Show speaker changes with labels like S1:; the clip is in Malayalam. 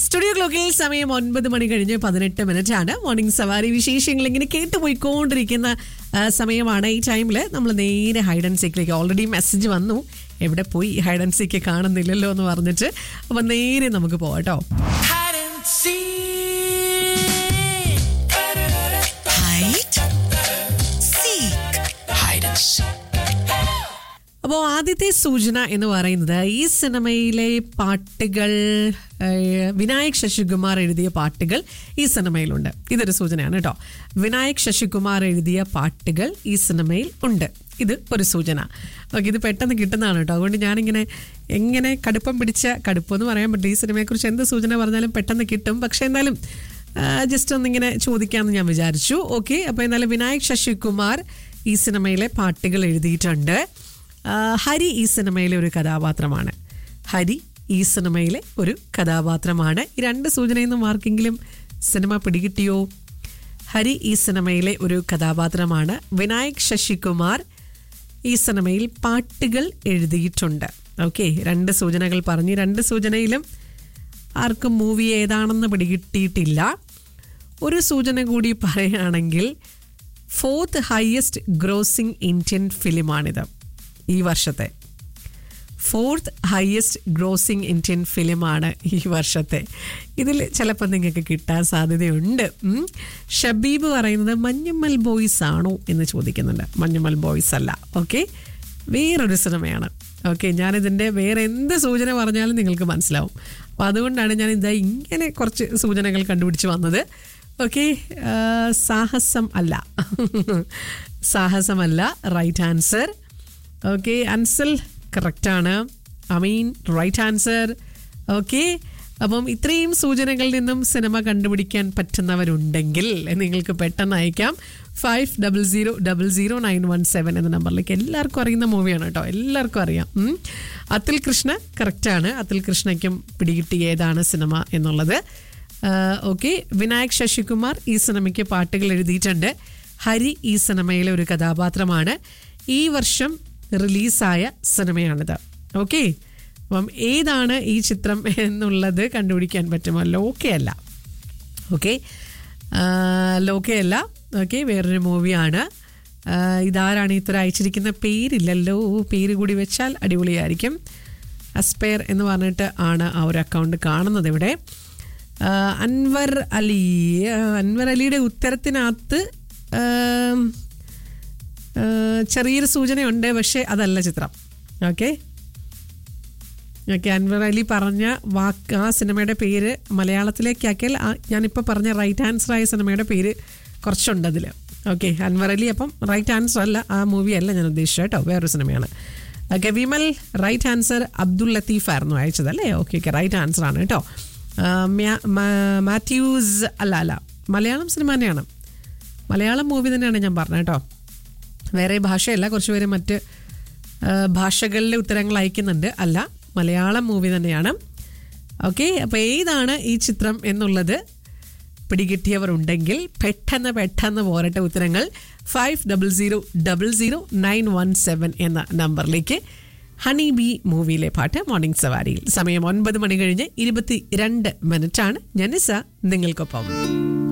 S1: സ്റ്റുഡിയോ ക്ലോക്കിൽ സമയം ഒൻപത് മണി കഴിഞ്ഞ് പതിനെട്ട് മിനിറ്റ് ആണ് മോർണിംഗ് സവാരി വിശേഷങ്ങൾ ഇങ്ങനെ കേട്ടുപോയിക്കൊണ്ടിരിക്കുന്ന ആ, സമയമാണ് ഈ ടൈമിൽ നമ്മൾ നേരെ ഹൈഡ് ആൻഡ് സീക്കിലേക്ക് ഓൾറെഡി മെസ്സേജ് വന്നു എവിടെ പോയി ഹൈഡ് ആൻഡ് സീക്ക് കാണുന്നില്ലല്ലോ എന്ന് പറഞ്ഞിട്ട് അപ്പം നേരെ നമുക്ക് പോവാട്ടോ
S2: hide and seek.
S3: Hide, seek,
S2: Hide and seek.
S1: അപ്പോൾ ആദ്യത്തെ സൂചന എന്ന് പറയുന്നത് ഈ സിനിമയിലെ പാട്ടുകൾ ഏഹ്, വിനായക് ശശികുമാർ എഴുതിയ പാട്ടുകൾ ഈ സിനിമയിലുണ്ട് ഇതൊരു സൂചനയാണ് കേട്ടോ വിനായക് ശശികുമാർ എഴുതിയ പാട്ടുകൾ ഈ സിനിമയിൽ ഉണ്ട് ഇത് ഒരു സൂചന ഓക്കെ ഇത് പെട്ടെന്ന് കിട്ടുന്നതാണ് കേട്ടോ അതുകൊണ്ട് ഞാനിങ്ങനെ എങ്ങനെ കടുപ്പം പിടിച്ച കടുപ്പം എന്ന് പറയാൻ പറ്റില്ല ഈ സിനിമയെക്കുറിച്ച് എന്ത് സൂചന പറഞ്ഞാലും പെട്ടെന്ന് കിട്ടും പക്ഷേ എന്തായാലും ജസ്റ്റ് ഒന്നിങ്ങനെ ചോദിക്കാമെന്ന് ഞാൻ വിചാരിച്ചു ഓക്കെ അപ്പോൾ എന്നാലും വിനായക് ശശികുമാർ ഈ സിനിമയിലെ പാട്ടുകൾ എഴുതിയിട്ടുണ്ട് ആ, ഹരി ഈ സിനിമയിലെ ഒരു കഥാപാത്രമാണ് ഹരി ഈ സിനിമയിലെ ഒരു കഥാപാത്രമാണ് ഈ രണ്ട് സൂചനയിൽ നിന്നും ആർക്കെങ്കിലും സിനിമ പിടികിട്ടിയോ ഹരി ഈ സിനിമയിലെ ഒരു കഥാപാത്രമാണ് വിനായക് ശശികുമാർ ഈ സിനിമയിൽ പാട്ടുകൾ എഴുതിയിട്ടുണ്ട് ഓക്കെ രണ്ട് സൂചനകൾ പറഞ്ഞു രണ്ട് സൂചനയിലും ആർക്കും മൂവി ഏതാണെന്ന് പിടികിട്ടിയിട്ടില്ല ഒരു സൂചന കൂടി പറയുകയാണെങ്കിൽ ഫോർത്ത് ഹയസ്റ്റ് ഗ്രോസിംഗ് ഇന്ത്യൻ ഫിലിമാണിത് ഈ വർഷത്തെ ഫോർത്ത് ഹയസ്റ്റ് ഗ്രോസിംഗ് ഇന്ത്യൻ ഫിലിമാണ് ഈ വർഷത്തെ ഇതിൽ ചിലപ്പോൾ നിങ്ങൾക്ക് കിട്ടാൻ സാധ്യതയുണ്ട് ഉം. ഷബീബ് പറയുന്നത് മഞ്ഞുമ്മൽ ബോയ്സ് ആണോ എന്ന് ചോദിക്കുന്നുണ്ട് മഞ്ഞുമ്മൽ ബോയ്സ് അല്ല ഓക്കെ വേറൊരു സിനിമയാണ് ഓക്കെ ഞാനിതിൻ്റെ വേറെ എന്ത് സൂചന പറഞ്ഞാലും നിങ്ങൾക്ക് മനസ്സിലാവും അപ്പോൾ അതുകൊണ്ടാണ് ഞാൻ ഇതാ ഇങ്ങനെ കുറച്ച് സൂചനകൾ കണ്ടുപിടിച്ച് വന്നത് ഓക്കെ സാഹസം അല്ല സാഹസമല്ല റൈറ്റ് ആൻസർ ഓക്കെ അൻസൽ കറക്റ്റാണ് അമീൻ റൈറ്റ് ആൻസർ ഓക്കെ അപ്പം ഇത്രയും സൂചനകളിൽ നിന്നും സിനിമ കണ്ടുപിടിക്കാൻ പറ്റുന്നവരുണ്ടെങ്കിൽ നിങ്ങൾക്ക് പെട്ടെന്ന് അയക്കാം five double zero double zero nine one seven എന്ന നമ്പറിലേക്ക് എല്ലാവർക്കും അറിയുന്ന മൂവിയാണ് കേട്ടോ എല്ലാവർക്കും അറിയാം ഉം. അതുൽ കൃഷ്ണ കറക്റ്റാണ് അതുൽ കൃഷ്ണയ്ക്കും പിടികിട്ടി ഏതാണ് സിനിമ എന്നുള്ളത് ഓക്കെ വിനായക് ശശികുമാർ ഈ സിനിമയ്ക്ക് പാട്ടുകൾ എഴുതിയിട്ടുണ്ട് ഹരി ഈ സിനിമയിലെ ഒരു കഥാപാത്രമാണ് ഈ വർഷം റിലീസായ സിനിമയാണിത് ഓക്കെ അപ്പം ഏതാണ് ഈ ചിത്രം എന്നുള്ളത് കണ്ടുപിടിക്കാൻ പറ്റുമോ ലോക്കെ അല്ല ഓക്കെ ലോക്കെ അല്ല ഓക്കെ വേറൊരു മൂവിയാണ് ഇതാരാണ് ഇത്ര അയച്ചിരിക്കുന്ന പേരില്ലല്ലോ പേര് കൂടി വെച്ചാൽ അടിപൊളിയായിരിക്കും അസ്പെയർ എന്ന് പറഞ്ഞിട്ട് ആണ് ആ ഒരു അക്കൗണ്ട് കാണുന്നത് ഇവിടെ ആ, അൻവർ അലി ആ, അൻവർ അലിയുടെ ഉത്തരത്തിനകത്ത് ആം, ആ, ചെറിയൊരു സൂചനയുണ്ട് പക്ഷേ അതല്ല ചിത്രം ഓക്കെ ഓക്കെ അൻവർ അലി പറഞ്ഞ വാക്ക് ആ സിനിമയുടെ പേര് മലയാളത്തിലേക്കാക്കിയാൽ ആ ഞാനിപ്പോൾ പറഞ്ഞ റൈറ്റ് ആൻസർ ആയ സിനിമയുടെ പേര് കുറച്ചുണ്ട് അതിൽ ഓക്കെ അൻവർ അലി അപ്പം റൈറ്റ് ആൻസർ അല്ല ആ മൂവി അല്ല ഞാൻ ഉദ്ദേശിച്ചത് കേട്ടോ വേറൊരു സിനിമയാണ് okay Vimal right answer Abdul Latheef ആയിരുന്നു അയച്ചത് അല്ലേ ഓക്കെ ഓക്കെ റൈറ്റ് ആൻസർ ആണ് കേട്ടോ ആ, മ്യാ- മാ- മാത്യൂസ് അല്ല അല്ല മലയാളം സിനിമ തന്നെയാണ് മലയാളം മൂവി തന്നെയാണ് ഞാൻ പറഞ്ഞത് കേട്ടോ വേറെ ഭാഷയല്ല കുറച്ച് പേര് മറ്റ് ആ, ഭാഷകളിലെ ഉത്തരങ്ങൾ അയക്കുന്നുണ്ട് അല്ല മലയാളം മൂവി തന്നെയാണ് ഓക്കെ അപ്പോൾ ഏതാണ് ഈ ചിത്രം എന്നുള്ളത് പിടികിട്ടിയവർ ഉണ്ടെങ്കിൽ പെട്ടെന്ന് പെട്ടെന്ന് പോരട്ടെ ഉത്തരങ്ങൾ five double zero double zero nine one seven എന്ന നമ്പറിലേക്ക് ഹണി ബി മൂവിയിലെ പാട്ട് മോർണിംഗ് സവാരിയിൽ സമയം ഒൻപത് മണി കഴിഞ്ഞ് ഇരുപത്തി രണ്ട് മിനിറ്റാണ് ജനിസ നിങ്ങൾക്കൊപ്പം